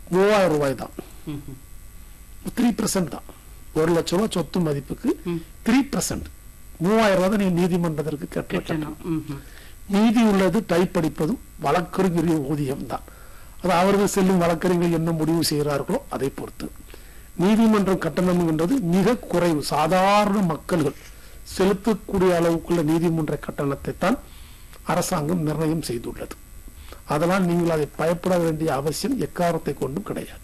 மூவாயிரம் ரூபாய் தான் ம்ஹும். த்ரீ பர்சன்ட் தான் ஒரு லட்சம் ரூபாய் சொத்து மதிப்புக்கு ம். த்ரீ பர்சன்ட் மூவாயிரம் ரூபாய் தான் நீங்க நீதிமன்றத்திற்கு கட்ட கட்டணம் ம்ஹும். மீதி உள்ளது டைப் படிப்பதும் வழக்கறிஞரின் ஊதியம் தான் அது அவர்கள் செல்லும் வழக்கறிஞர்கள் என்ன முடிவு செய்கிறார்களோ அதை பொறுத்து நீதிமன்றம் கட்டணம் என்றது மிக குறைவு சாதாரண மக்கள்கள் செலுத்தக்கூடிய அளவுக்குள்ள நீதிமன்ற கட்டணத்தை தான் அரசாங்கம் நிர்ணயம் செய்துள்ளது அதனால் நீங்கள் அதை பயப்பட வேண்டிய அவசியம் எக்காரணத்தை கொண்டும் கிடையாது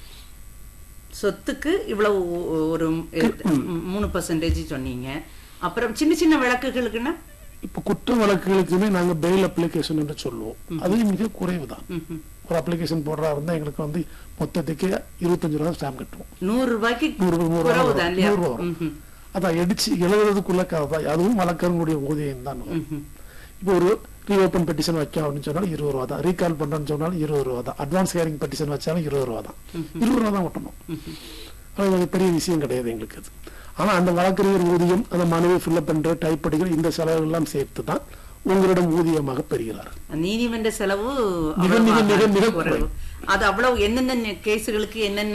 சொத்துக்கு இவ்வளவு ஒரு மூணு பர்சன்டேஜ் சொன்னீங்க அப்புறம் சின்ன சின்ன விளக்குகளுக்குன்னா இப்ப குற்ற வழக்குகளுக்குமே நாங்க பெயில் அப்ளிகேஷன் என்று சொல்லுவோம் அது மிக குறைவு தான் ம்ஹும். ஒரு அப்ளிகேஷன் போடுறா இருந்தா எங்களுக்கு வந்து மொத்தத்துக்கு இருபத்தஞ்சு ரூபா ஸ்டாம்ப் கட்டுவோம் நூறு ரூபாய்க்கு நூறு ரூபா, நூறு ரூபா குறவு வரும். தான் இல்லையா நூறு ரூபா வரும். ம்ஹும். அதான் எடிச்சு எழுதுறதுக்குள்ள கதை தான் அதுவும் வழக்கறிஞருடைய ஊதியம் தான் வரும். ம்ஹும். இப்போ ஒரு ரீஓபன் பெட்டிஷன் வைக்க அப்படின்னு சொன்னாலும் இருபது ரூபா தான் ரீகால் பண்றேன்னு சொன்னாலும் இருபது ரூபா தான் அட்வான்ஸ் ஹியரிங் பெட்டிஷன் வச்சாலும் இருபது ரூபா தான் இருபது ரூபா தான் ஒட்டணும் அது ஒரு பெரிய விஷயம் கிடையாது எங்களுக்கு அது ஆனா அந்த வழக்கறிஞர் ஊதியம் அந்த மனுவை ஃபில்அப் பண்ற டைப் படிக்கிற இந்த செலவு எல்லாம் சேர்த்து தான் உங்களிடம் ஊதியமாக பெறுகிறார் நீதிமன்ற செலவு மிக, அவ்வளவு மிக, மிக, மிக குறைவு. குறைவு. அது அவ்வளவு என்னென்ன கேஸுகளுக்கு என்னென்ன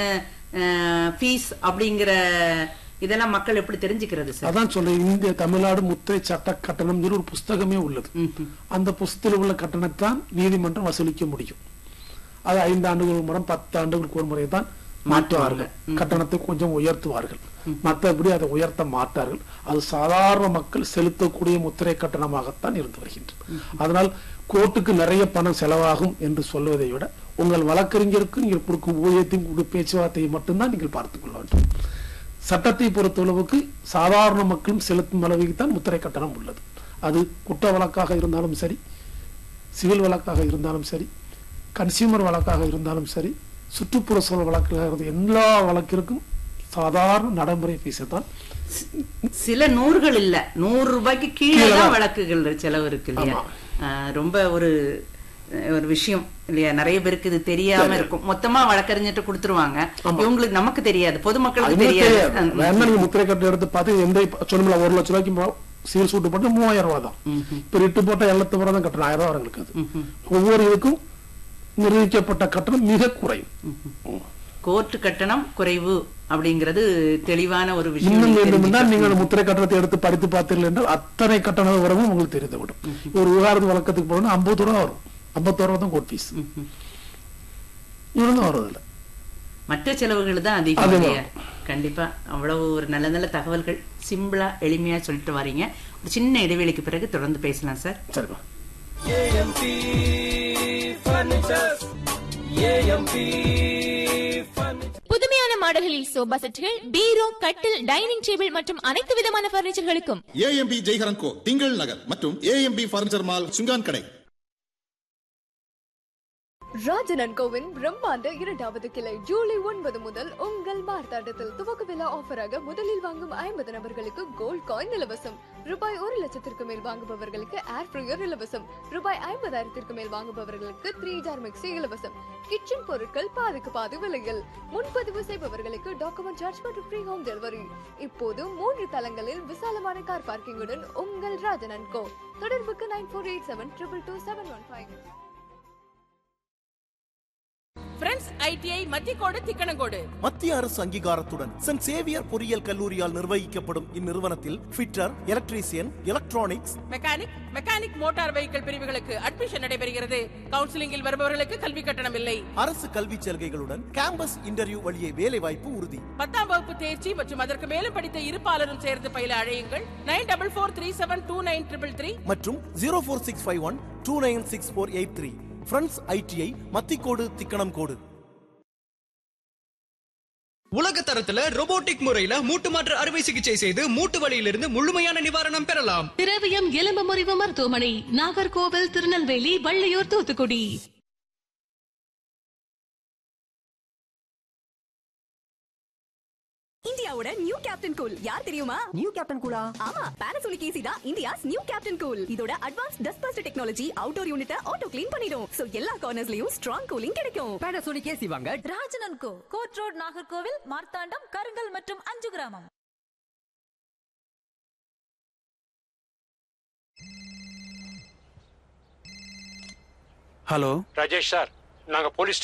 ஃபீஸ் அப்படிங்கிற இதெல்லாம் மக்கள் எப்படி தெரிஞ்சுக்கிறது சார் அதான் சொல்றேன் இந்திய தமிழ்நாடு முத்திரை சட்ட கட்டணம் சொல்லி ஒரு புஸ்தகமே உள்ளது ம்ஹும். அந்த புஸ்தகத்தில் உள்ள கட்டணத்தான் நீதிமன்றம் வசூலிக்க முடியும் அது ஐந்து ஆண்டுகள் ஒரு முறை பத்து ஆண்டுகளுக்கு ஒரு முறை தான் மாற்றுவார்கள் கட்டணத்தை கொஞ்சம் உயர்த்துவார்கள் மற்றபடி அதை உயர்த்த மாட்டார்கள் அது சாதாரண மக்கள் செலுத்தக்கூடிய முத்திரை கட்டணமாகத்தான் இருந்து வருகின்றது அதனால் கோர்ட்டுக்கு நிறைய பணம் செலவாகும் என்று சொல்வதை விட உங்கள் வழக்கறிஞருக்கு நீங்கள் கொடுக்கும் ஊதியத்தையும் கொடுக்கும் பேச்சுவார்த்தையை மட்டும்தான் நீங்கள் பார்த்துக் கொள்ள வேண்டும் சட்டத்தை பொறுத்தளவுக்கு சாதாரண மக்களும் செலுத்தும் அளவுக்கு தான் முத்திரை கட்டணம் உள்ளது அது குற்ற வழக்காக இருந்தாலும் சரி சிவில் வழக்காக இருந்தாலும் சரி கன்சியூமர் வழக்காக இருந்தாலும் சரி சுற்றுப்புற சூழல் வழக்காக இருந்த எல்லா வழக்கிற்கும் சாதாரண நடைமுறை ஃபீஸை தான் சில நூறுகள் இல்ல நூறு ரூபாய்க்கு கீழே கீழே தான் தான். வழக்குகள் செலவு இருக்கு இல்லையா ஆமா. ஆஹ் ரொம்ப ஒரு அஹ், ஒரு விஷயம் இல்லையா நிறைய பேருக்கு இது தெரியாம இருக்கும் மொத்தமா வழக்கறிஞர்கிட்ட கொடுத்துருவாங்க இவங்களுக்கு நமக்கு தெரியாது பொதுமக்களுக்கு அதுவே தெரியாது தெரியாது அஹ், வேணா நீங்க முத்திரை கட்டணம் எடுத்து பார்த்து எந்த சொன்னோம்ல ஒரு லட்ச ரூபாய்க்கு மோ- சீல் சூட்டு போட்டு மூவாயிரம் ரூபாய் தான் இப்ப ரிட்டு போட்ட எழுத்து ரூபாய் தான் கட்டணும் ஆயிரம் ரூபாய் எங்களுக்கு அது ஒவ்வொரு இதுக்கும் நிர்ணயிக்கப்பட்ட கட்டணம் மிக குறைவு கோர்ட்டு கட்டணம் குறைவு அப்படிங்கிறது தெளிவான ஒரு விஷயம் இன்னும் நீங்க வேண்டுமென்றால் தெரிஞ்சுக்கணும். நீங்கள் முத்திரை கட்டணத்தை எடுத்து படித்து பார்த்தீர்கள் என்றால் அத்தனை கட்டண விவரமும் உங்களுக்கு தெரிந்துவிடும் ஒரு விவகாரத்து வழக்கத்துக்கு போகணும் ஐம்பது ரூபா வரும் ஐம்பத்தோரு ரூபா தான் கோர்ட் ஃபீஸ் இவ்வளவு வருதில்ல மற்ற செலவுகள் தான் அதிகம் அதிகம். இல்லையா கண்டிப்பா அவ்வளவு ஒரு நல்ல நல்ல தகவல்கள் சிம்பிளா எளிமையா சொல்லிட்டு வரீங்க ஒரு சின்ன இடைவெளிக்கு பிறகு தொடர்ந்து பேசலாம் சார் சரிப்பா AMP Furnitures. AMP Furniture. புதுமையான மாடல்களில் சோபா செட்டுகள் பீரோ கட்டில் டைனிங் டேபிள் மற்றும் அனைத்து விதமான பர்னிச்சர்களுக்கும் ஏஎம்பி ஜெய்ஹரன் கோ திங்கள் நகர் மற்றும் ஏஎம்பி பர்னிச்சர் மால் சுங்கான் கடை ராஜன் அண்ட் கோவின் பிரம்மாண்ட இரண்டாவது கிளை ஜூலை ஒன்பது முதல் உங்கள் மார்த்தாண்டத்தில் துவக்க விழா ஆஃபராக முதலில் வாங்கும் ஐம்பது நபர்களுக்கு கோல்ட் காயின் இலவசம் ரூபாய் ஒரு லட்சத்திற்கு மேல் வாங்குபவர்களுக்கு ஏர் ஃப்ரையர் இலவசம் ரூபாய் ஐம்பதாயிரத்திற்கு மேல் வாங்குபவர்களுக்கு த்ரீ ஜார் மிக்சி இலவசம் கிச்சன் பொருட்கள் பாதிக்கு பாதி விலையில் முன்பதிவு செய்பவர்களுக்கு டாக்குமெண்ட் சார்ஜ் மற்றும் ஃப்ரீ ஹோம் டெலிவரி இப்போது மூன்று தளங்களில் விசாலமான கார் பார்க்கிங்குடன் உங்கள் ராஜன் அண்ட் கோ தொடர்புக்கு nine four eight seven triple two seven one five friends ITI Mathiyacode Thickanamcode மத்திய அரசு அங்கீகாரத்துடன் சென்ட் சேவியர் பொறியியல் கல்லூரியால் நிர்வகிக்கப்படும் இந்நிறுவனத்தில் fitter electrician electronics mechanic mechanic motor vehicle பிரிவுகளுக்கு அட்மிஷன் நடைபெறுகிறது கவுன்சிலிங்கில் வருபவர்களுக்கு கல்வி கட்டணம் இல்லை அரசு கல்விச் சலுகைகளுடன் கேம்பஸ் இன்டர்வியூ வழியே வேலை வாய்ப்பு உறுதி பத்தாம் வகுப்பு தேர்ச்சி மற்றும் அதற்கு மேலும் படித்த இருப்பாளரும் சேர்ந்து பயில அழையுங்கள் nine double four three seven two nine triple three மற்றும் zero four six five one two nine six four eight three friends ITI Mathicode Thickanamcode உலக தரத்துல robotic முறையில மூட்டு மாற்று அறுவை சிகிச்சை செய்து மூட்டு வலியிலிருந்து முழுமையான நிவாரணம் பெறலாம் திரவியம் எலும்பு முறிவு மருத்துவமனை நாகர்கோவில் திருநெல்வேலி வள்ளியூர் தூத்துக்குடி இந்தியாவோட நியூ கேப்டன் கூல் யார் தெரியுமா நியூ கேப்டன் கூலா ஆமா பானாசோனிக் ஏசி தான் இந்தியாஸ் நியூ கேப்டன் கூல் இதோட advance dust bust technology outdoor யூனிட்ட ஆட்டோ க்ளீன் பண்ணிடும் சோ எல்லா கார்னர்ஸ்லயும் ஸ்ட்ராங் கூலிங் கிடைக்கும் பேனாசோனிக் ஏசி வாங்க ராஜனன் Co court road Nagercoil Marthandam Karungal மற்றும் Anjugramam hello Rajesh sir நாங்க போலீஸ்